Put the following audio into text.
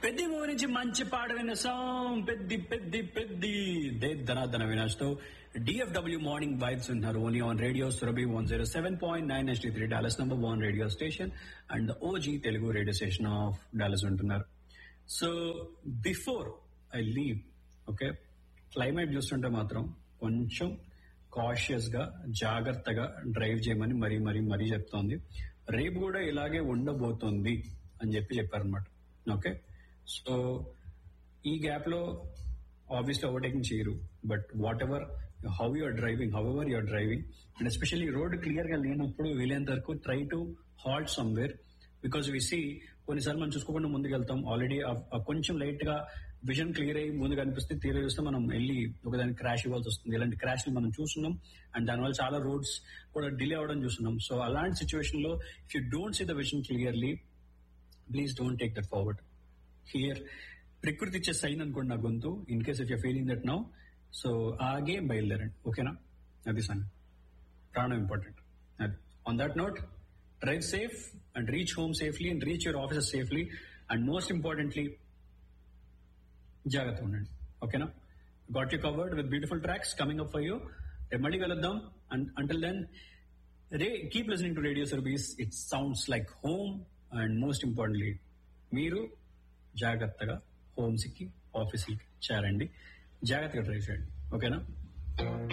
Peddi movie నుంచి మంచి పాట విన్న సాంగ్ పెద్ది పెద్ది పెద్ది దే ధనాధన వినాష్ తో డిఎఫ్డబ్ల్యూ మార్నింగ్ వైబ్స్ ఉన్నారు only on radio Surabhi one zero seven point nine S T three Dallas number one radio station and O G Telugu radio station of Dallas ఉంటున్నారు so before I leave okay climate చూస్తుంటే మాత్రం కొంచెం cautious గా జాగ్రత్తగా drive చేయమని మరీ మరీ మరీ చెప్తోంది రేపు కూడా ఇలాగే ఉండబోతోంది అని చెప్పి చెప్పారనమాట ఓకే సో ఈ గ్యాప్ లో ఆబ్వియస్లీ ఓవర్టేకింగ్ చేయరు but whatever how you're driving however you're driving and especially road clear గా లేనప్పుడు వీలైనంత వరకు try to halt somewhere because we see కొన్నిసార్లు మనం చూసుకోకుండా ముందుకెళ్తాం ఆల్రెడీ కొంచెం లైట్ గా విజన్ క్లియర్ అయ్యి ముందుకు అనిపిస్తే తీర చూస్తే మనం వెళ్ళి ఒకదానికి క్రాష్ ఇవ్వాల్సి వస్తుంది ఇలాంటి క్రాష్ మనం చూస్తున్నాం అండ్ దానివల్ల చాలా రోడ్స్ కూడా డిలే అవడం చూస్తున్నాం సో అలాంటి సిచ్యువేషన్ లో if you don't see the vision clearly please don't take that forward here ప్రకృతి ఇచ్చే సైన్ అనుకోండి నా గొంతు in case if you feeling that now so ఆగే బయలుదేరండి ఓకేనా అది సన్ ప్రాణం ఇంపార్టెంట్ అది on that note drive safe and reach home safely and reach your offices safely and most importantly జాగ్రత్త ఉండండి ఓకేనా got you covered with beautiful tracks coming up for you రేపు మళ్ళీ కలుద్దాం అండ్ అంటిల్ దెన్ రే keep listening to radio service it sounds like home and most importantly మీరు జాగ్రత్తగా హోమ్స్కి ఆఫీస్కి చేరండి జాగ్రత్తగా ట్రై చేయండి ఓకేనా